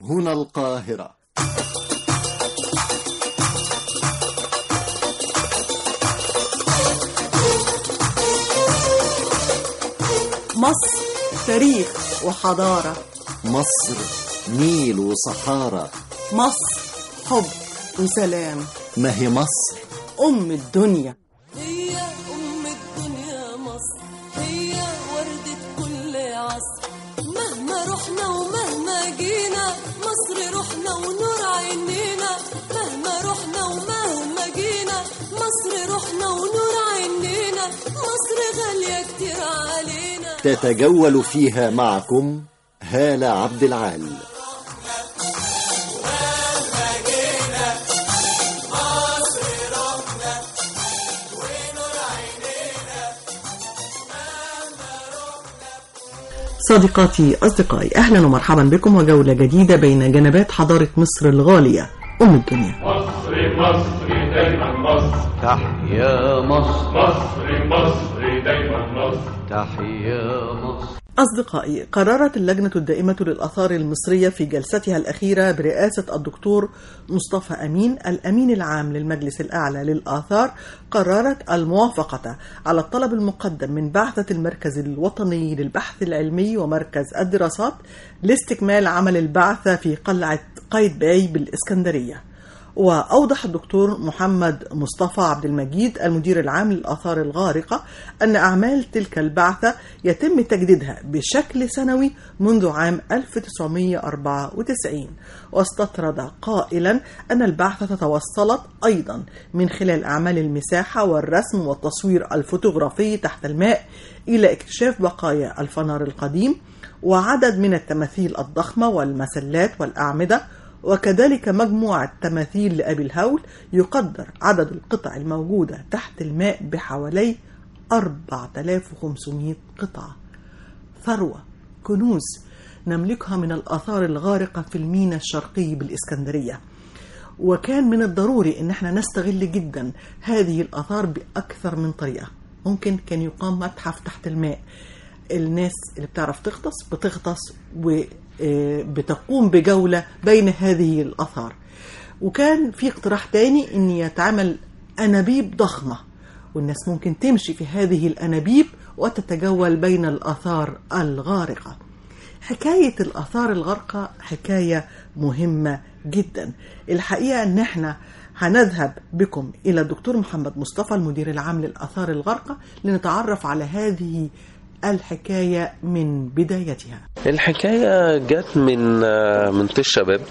هنا القاهرة مصر تاريخ وحضارة مصر نيل وصحارى مصر حب وسلام ما هي مصر أم الدنيا هي أم الدنيا مصر هي وردة كل عصر مهما رحنا ومهما جينا مصر رحنا ونور عينينا مهما رحنا ومهما جينا مصر رحنا ونور عينينا مصر غالية كتير علينا تتجول فيها معكم هالة عبد العال صديقاتي أصدقائي أهلا ومرحبا بكم وجولة جديدة بين جنبات حضارة مصر الغالية أم الدنيا مصر مصر دايما مصر تحيا مصر مصر مصر دايما مصر تحيا مصر أصدقائي قررت اللجنة الدائمة للآثار المصرية في جلستها الأخيرة برئاسة الدكتور مصطفى أمين الأمين العام للمجلس الأعلى للآثار قررت الموافقة على الطلب المقدم من بعثة المركز الوطني للبحث العلمي ومركز الدراسات لاستكمال عمل البعثة في قلعة قايتباي بالإسكندرية وأوضح الدكتور محمد مصطفى عبد المجيد المدير العام للآثار الغارقة أن أعمال تلك البعثة يتم تجديدها بشكل سنوي منذ عام 1994 واستطرد قائلا أن البعثة توصلت أيضا من خلال أعمال المساحة والرسم والتصوير الفوتوغرافي تحت الماء إلى اكتشاف بقايا الفنار القديم وعدد من التماثيل الضخمة والمسلات والأعمدة وكذلك مجموعة تماثيل لأبي الهول يقدر عدد القطع الموجودة تحت الماء بحوالي 4500 قطعة ثروة كنوز نملكها من الآثار الغارقة في المينا الشرقي بالإسكندرية وكان من الضروري ان احنا نستغل جدا هذه الاثار باكثر من طريقه ممكن كان يقام متحف تحت الماء الناس اللي بتعرف تغطس بتغطس وبتقوم بجولة بين هذه الآثار وكان في اقتراح تاني ان يتعمل أنابيب ضخمة والناس ممكن تمشي في هذه الأنابيب وتتجول بين الآثار الغارقة حكاية الآثار الغارقة حكاية مهمة جدا الحقيقة ان احنا هنذهب بكم إلى الدكتور محمد مصطفى المدير العام للآثار الغارقة لنتعرف على هذه الحكاية من بدايتها الحكاية جت من من طيش الشباب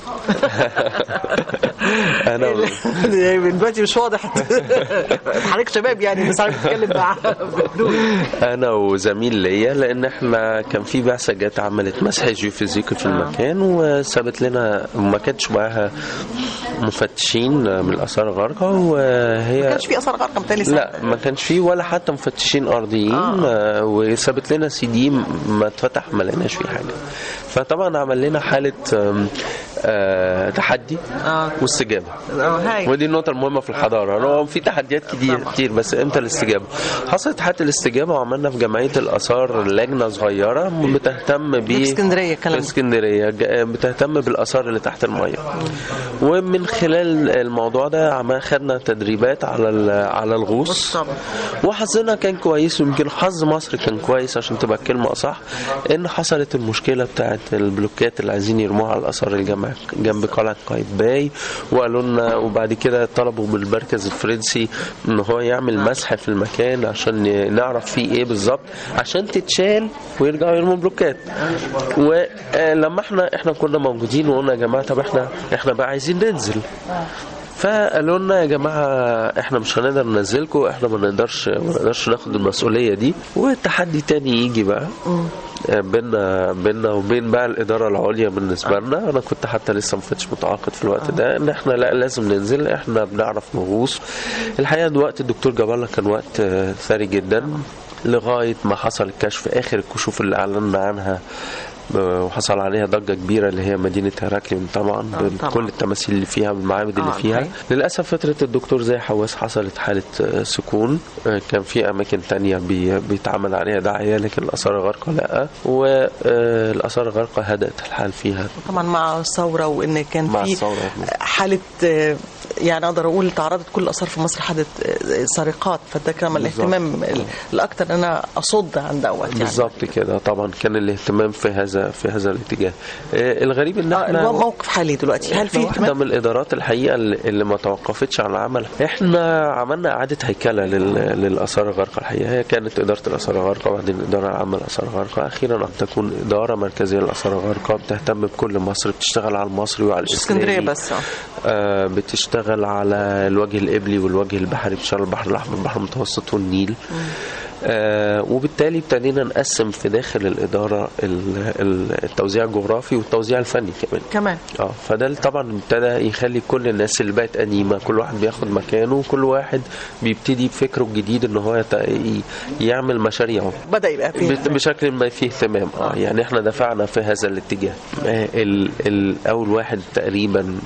أنا دلوقتي مش واضح حضرتك شباب يعني بس عارف تتكلم مع أنا وزميل ليا لأن إحنا كان في بعثة جت عملت مسح جيوفيزيقي في المكان وسابت لنا ما كانش معاها مفتشين من الآثار الغارقة وهي ما كانش في اثار غارقه متهيألي سنة. لا ما كانش فيه ولا حتى مفتشين ارضيين آه. وسابت لنا سي دي ما اتفتح ما لقيناش فيه حاجه فطبعا عمل لنا حاله آم، آه تحدي آه. واستجابه آه، هاي. ودي النقطه المهمه في الحضاره هو في تحديات كتير كتير بس امتى الاستجابه حصلت حاله الاستجابه وعملنا في جمعيه الاثار لجنه صغيره بتهتم ب في اسكندرية الكلام في ده. اسكندريه ج- بتهتم بالاثار اللي تحت الميه ومن خلال الموضوع ده عم خدنا تدريبات على ال- على الغوص طبعا. وحظنا كان كويس ويمكن حظ مصر كان كويس عشان تبقى الكلمه اصح ان حصلت المشكله بتاعت البلوكات اللي عايزين يرموها على الاثار الجامعه جنب قلعه قايتباي وقالوا لنا وبعد كده طلبوا من المركز الفرنسي ان هو يعمل مسح في المكان عشان ي- نعرف فيه ايه بالظبط عشان تتشال ويرجعوا يرموا بلوكات ولما احنا احنا كنا موجودين وقلنا يا جماعه طب احنا احنا بقى عايزين ننزل فقالوا لنا يا جماعه احنا مش هنقدر ننزلكم احنا ما نقدرش ما نقدرش ناخد المسؤوليه دي والتحدي تاني يجي بقى آه، بينا بينا وبين بقى الاداره العليا بالنسبه لنا انا كنت حتى لسه ما كنتش متعاقد في الوقت ده ان احنا لا لازم ننزل احنا بنعرف نغوص الحقيقه ده وقت الدكتور جبالة كان وقت آه، ثري جدا لغايه ما حصل الكشف اخر الكشوف اللي اعلنا عنها وحصل عليها ضجه كبيره اللي هي مدينه هراكليون طبعا طبعاً. بكل التماثيل اللي فيها بالمعابد اللي آه، فيها أوكي. للاسف فتره الدكتور زي حواس حصلت حاله آه، سكون آه، كان في اماكن تانية بي- بيتعمل عليها دعايه لكن الاثار الغارقه لا والاثار الغارقه هدات الحال فيها طبعا مع الثوره وان كان مع في الثورة. حاله آه، يعني اقدر اقول تعرضت كل الاثار في مصر حاله آه، سرقات فده كان بالظبط. الاهتمام ال- الاكثر ان انا اصد عن دوت يعني بالظبط كده طبعا كان الاهتمام في هذا في هذا الاتجاه آه، الغريب ان آه، احنا موقف حالي دلوقتي هل في احنا واحدة اهتمام من الإدارات الحقيقة اللي اللي ما توقفتش عن العمل احنا عملنا إعادة هيكلة لل- للآثار الغارقة الحقيقة هي كانت إدارة الآثار الغارقة وبعدين الإدارة العامة للآثار الغارقة أخيرا أن تكون إدارة مركزية للآثار الغارقة بتهتم بكل مصر بتشتغل على المصري وعلى مش الإسلامي اسكندريه بس آه. آه، بتشتغل على الوجه القبلي والوجه البحري بتشتغل البحر الأحمر البحر المتوسط والنيل آه وبالتالي ابتدينا نقسم في داخل الإدارة ال- ال- التوزيع الجغرافي والتوزيع الفني كمان كمان اه فده اللي طبعا ابتدى يخلي كل الناس اللي بقت قديمه كل واحد بياخد مكانه وكل واحد بيبتدي بفكره الجديد ان هو يت- ي- يعمل مشاريعه بدا يبقى في بت- بشكل ما فيه اهتمام اه يعني احنا دفعنا في هذا الاتجاه آه ال ال اول واحد تقريبا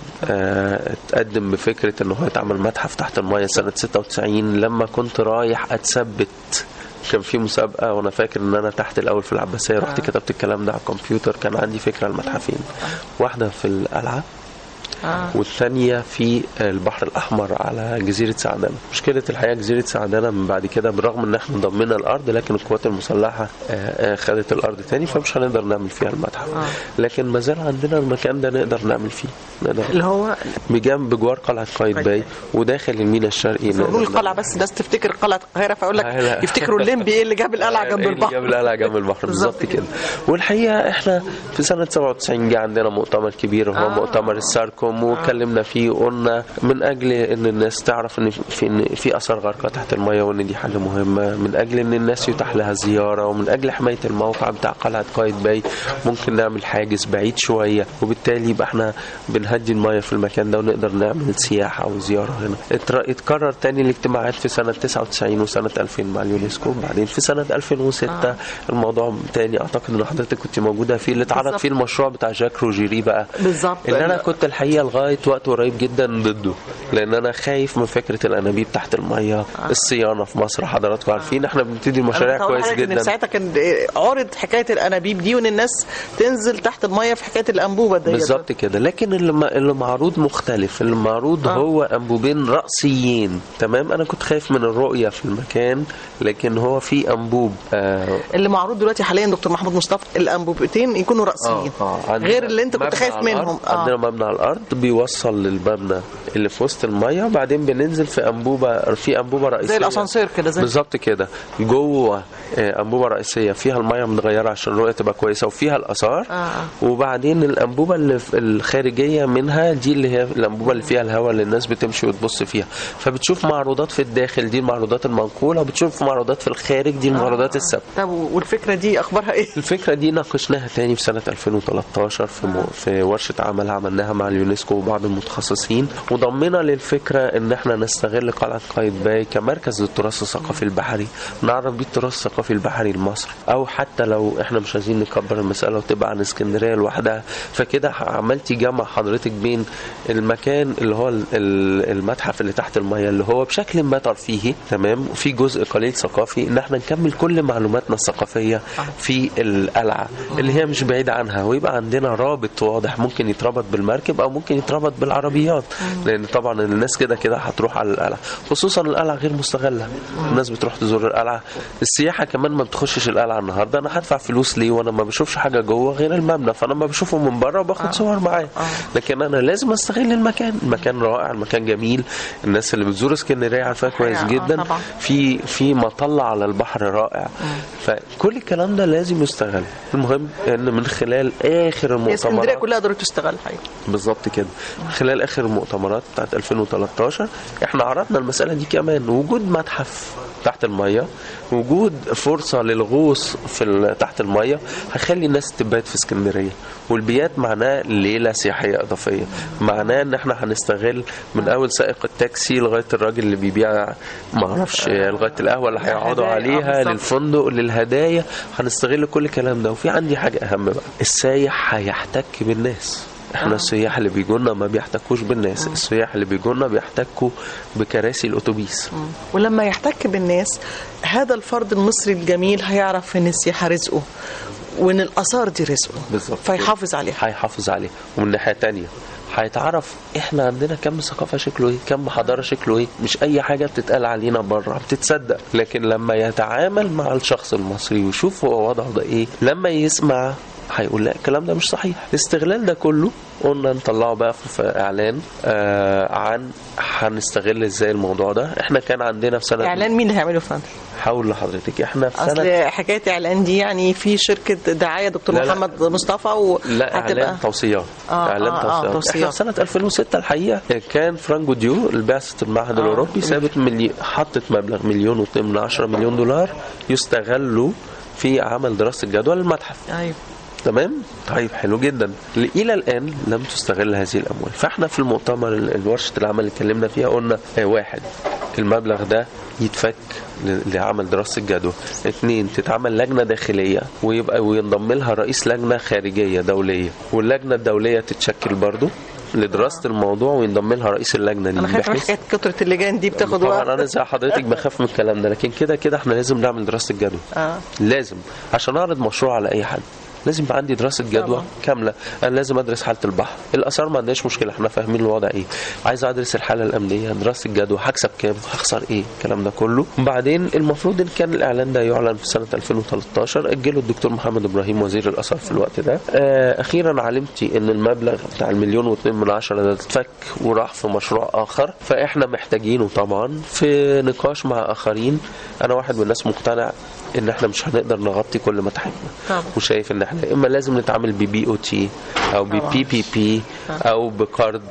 آه اتقدم بفكره ان هو يتعمل متحف تحت المايه سنه 96 لما كنت رايح اتثبت كان في مسابقه وانا فاكر ان انا تحت الاول في العباسيه رحت كتبت الكلام ده على الكمبيوتر كان عندي فكره المتحفين واحده في القلعه آه. والثانية في البحر الأحمر على جزيرة سعدانة مشكلة الحقيقة جزيرة سعدانة من بعد كده بالرغم ان احنا ضمنا الأرض لكن القوات المسلحة آه، آه، خدت الأرض تاني فمش هنقدر نعمل فيها المتحف لكن ما زال عندنا المكان ده نقدر نعمل فيه نقدر اللي هو بجنب بجوار قلعة قايتباي وداخل الميناء الشرقي بقول نقدر القلعه بس الناس تفتكر قلعه القاهره فاقول لك لا، لا. يفتكروا الليمبي ايه اللي جاب القلعه جنب إيه اللي البحر جاب القلعه جنب البحر بالظبط كده والحقيقه احنا في سنه 97 جه عندنا مؤتمر كبير هو آه. آه. مؤتمر الساركوم واتكلمنا فيه وقلنا من اجل ان الناس تعرف ان في ان في اثار غارقه تحت الميه وان دي حاجه مهمه من اجل ان الناس يتاح لها زياره ومن اجل حمايه الموقع بتاع قلعه قايتباي ممكن نعمل حاجز بعيد شويه وبالتالي يبقى احنا بنهدي الميه في المكان ده ونقدر نعمل سياحه وزياره هنا اتر- اتكرر تاني الاجتماعات في سنه 99 وسنه 2000 مع اليونسكو بعدين في سنه 2006 آه. الموضوع تاني اعتقد ان حضرتك كنت موجوده فيه اللي اتعرض بالظبط. فيه المشروع بتاع جاك روجيري بقى بالظبط. اللي انا كنت الحقيقه لغايه وقت قريب جدا ضده لان انا خايف من فكره الانابيب تحت الميه آه. الصيانه في مصر حضراتكم عارفين احنا بنبتدي مشاريع أنا كنت هقول كويس لحضرتك إن جدا ساعتها كان عرض حكايه الانابيب دي وان الناس تنزل تحت الميه في حكايه الانبوبه دي بالظبط كده لكن اللي ما- اللي معروض مختلف اللي معروض آه. آه. هو انبوبين راسيين تمام انا كنت خايف من الرؤيه في المكان لكن هو في انبوب آه اللي معروض دلوقتي حاليا دكتور محمود مصطفى الانبوبتين يكونوا راسيين عندنا غير اللي انت كنت مبنى خايف على الأرض. منهم عندنا مبنى على الارض بيوصل للمبنى اللي في وسط الميه وبعدين بننزل في انبوبه في انبوبه رئيسيه زي الاسانسير كده زي بالظبط كده جوه آه، انبوبه رئيسيه فيها الميه متغيره عشان الرؤيه تبقى كويسه وفيها الاثار آه. وبعدين الانبوبه اللي في- الخارجيه منها دي اللي هي الانبوبه اللي فيها الهواء اللي الناس بتمشي وتبص فيها فبتشوف معروضات في الداخل دي المعروضات المنقوله وبتشوف معروضات في الخارج دي المعروضات الثابته طب والفكره دي اخبارها ايه؟ الفكرة دي ناقشناها تاني في سنة 2013 في, م... في ورشة عمل عملناها مع اليونسكو وبعض المتخصصين وضمنا للفكرة ان احنا نستغل قلعة قايتباي كمركز للتراث الثقافي البحري نعرف بيه التراث الثقافي البحري لمصر او حتى لو احنا مش عايزين نكبر المسألة وتبقى عن اسكندرية لوحدها فكده عملتي جمع حضرتك بين المكان اللي هو ال- ال- المتحف اللي تحت المية اللي هو بشكل ما ترفيهي تمام وفي جزء قليل ثقافي ان احنا نكمل كل معلوماتنا الثقافية في القلعة اللي هي مش بعيدة عنها ويبقى عندنا رابط واضح ممكن يتربط بالمركب او ممكن يتربط بالعربيات لان طبعا الناس كده كده هتروح على القلعة خصوصا القلعة غير مستغلة الناس بتروح تزور القلعة السياحة كمان ما بتخشش القلعة النهاردة انا هدفع فلوس ليه وانا ما بشوفش حاجة جوه غير المبنى فانا ما بشوفه من بره وباخد صور معاه لكن انا لازم استغل المكان المكان رائع المكان جميل الناس اللي بتزور اسكندرية عارفاه كويس آه، جدا طبعا. في في مطلع على البحر رائع فكل الكلام ده لازم يستغل المهم ان من خلال اخر هي اسكندريه المؤتمرات كلها قدرت تستغل حقيقي بالظبط كده من خلال اخر المؤتمرات المؤتمرات بتاعت 2013 احنا عرضنا المساله دي كمان وجود متحف تحت الميه وجود فرصه للغوص في ال- تحت الميه هيخلي الناس تبات في اسكندريه والبيات معناه ليله سياحيه اضافيه معناه ان احنا هنستغل من اول سائق التاكسي لغايه الراجل اللي بيبيع ما اعرفش لغايه القهوه اللي هيقعدوا الهدايا، آه، عليها بالظبط. للفندق للهدايا هنستغل كل الكلام ده وفي عندي حاجه اهم بقى السايح هيحتك بالناس احنا السياح اللي بيجونا ما بيحتكوش بالناس السياح اللي بيجونا بيحتكوا بكراسي الاتوبيس ولما يحتك بالناس هذا الفرد المصري الجميل هيعرف ان السياحه رزقه وان الاثار دي رزقه بالظبط فيحافظ عليها هيحافظ عليه ومن ناحيه تانية هيتعرف احنا عندنا كم ثقافه شكله ايه كم حضاره شكله ايه مش اي حاجه بتتقال علينا بره بتتصدق لكن لما يتعامل مع الشخص المصري ويشوف هو وضعه ده ايه لما يسمع هيقول لا الكلام ده مش صحيح الاستغلال ده كله قلنا نطلعه بقى في في اعلان آه عن هنستغل ازاي الموضوع ده احنا كان عندنا في سنه اعلان مين اللي هيعمله فندم حاول لحضرتك احنا في اصل سنه حكايه اعلان دي يعني في شركه دعايه دكتور لا، لا. محمد مصطفى و لا اعلان توصيات آه، اعلان آه، آه، توصيات توصيات. احنا في سنه 2006 الحقيقه كان فرانكو ديو البعثه المعهد آه. الاوروبي سابت ملي... حطت مبلغ مليون واتنين من عشرة مليون دولار يستغلوا في عمل دراسه جدوى للمتحف ايوه تمام طيب حلو جدا ل- الى الان لم تستغل هذه الاموال فاحنا في المؤتمر ال- الورشه العمل اللي اتكلمنا فيها قلنا آه، واحد المبلغ ده يتفك ل- لعمل دراسه جدوى اثنين تتعمل لجنه داخليه ويبقى وينضم لها رئيس لجنه خارجيه دوليه واللجنه الدوليه تتشكل برضو لدراسه الموضوع وينضم لها رئيس اللجنه دي انا خايف من بحيث- حكايه كتره اللجان دي بتاخد طبعا وقت انا زي حضرتك بخاف من الكلام ده لكن كده كده احنا لازم نعمل دراسه جدوى اه لازم عشان اعرض مشروع على اي حد لازم يبقى عندي دراسه جدوى طبعا. كامله انا لازم ادرس حاله البحر الاثار ما عندناش مشكله احنا فاهمين الوضع ايه عايز ادرس الحاله الامنيه دراسه جدوى هكسب كام هخسر ايه الكلام ده كله وبعدين المفروض ان كان الاعلان ده يعلن في سنه 2013 اجله الدكتور محمد ابراهيم وزير الاثار في الوقت ده آه اخيرا علمتي ان المبلغ بتاع المليون واثنين من عشرة ده اتفك وراح في مشروع اخر فاحنا محتاجينه طبعا في نقاش مع اخرين انا واحد من الناس مقتنع ان احنا مش هنقدر نغطي كل متاحفنا طبعا. وشايف ان احنا اما لازم نتعامل ببي او تي او ببي بي بي او بقرض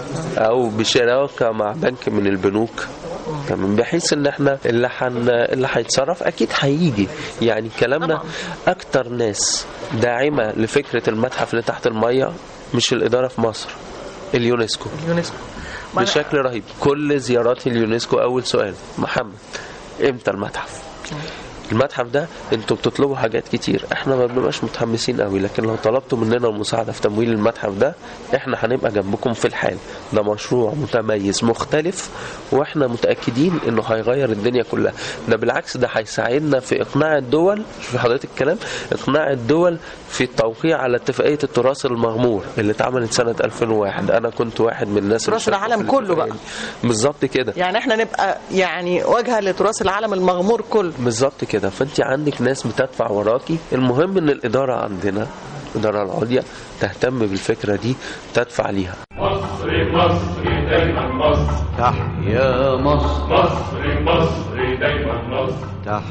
او بشراكه مع بنك من البنوك تمام بحيث ان احنا اللي حن اللي هيتصرف اكيد هيجي يعني كلامنا طبعا. اكتر ناس داعمه لفكره المتحف اللي تحت الميه مش الاداره في مصر اليونسكو اليونسكو ما أنا- بشكل رهيب كل زيارات اليونسكو اول سؤال محمد امتى المتحف المتحف ده انتوا بتطلبوا حاجات كتير احنا ما بنبقاش متحمسين قوي لكن لو طلبتوا مننا المساعده في تمويل المتحف ده احنا هنبقى جنبكم في الحال ده مشروع متميز مختلف واحنا متاكدين انه هيغير الدنيا كلها ده بالعكس ده هيساعدنا في اقناع الدول شوف حضرتك الكلام اقناع الدول في التوقيع على اتفاقيه التراث المغمور اللي اتعملت سنه 2001 انا كنت واحد من الناس اللي تراث شاركوا العالم في كله بقى. الاتفاقية دي. بالظبط كده يعني احنا نبقى يعني واجهه لتراث العالم المغمور كله بالظبط كده فانت عندك ناس بتدفع وراكي المهم ان الاداره عندنا الاداره العليا تهتم بالفكره دي تدفع ليها مصري مصري دايما مصر تحيا مصر مصري مصري دايما مصر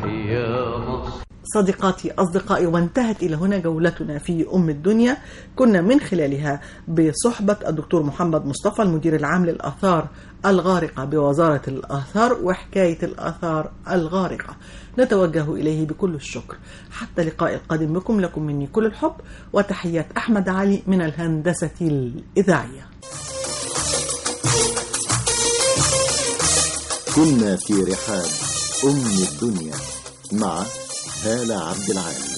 تحيا مصر صديقاتي أصدقائي وانتهت إلى هنا جولتنا في أم الدنيا كنا من خلالها بصحبة الدكتور محمد مصطفى المدير العام للآثار الغارقة بوزارة الآثار وحكاية الآثار الغارقة نتوجه إليه بكل الشكر حتى اللقاء القادم بكم لكم مني كل الحب وتحيات أحمد علي من الهندسة الإذاعية كنا في رحاب أم الدنيا مع هالة عبد العال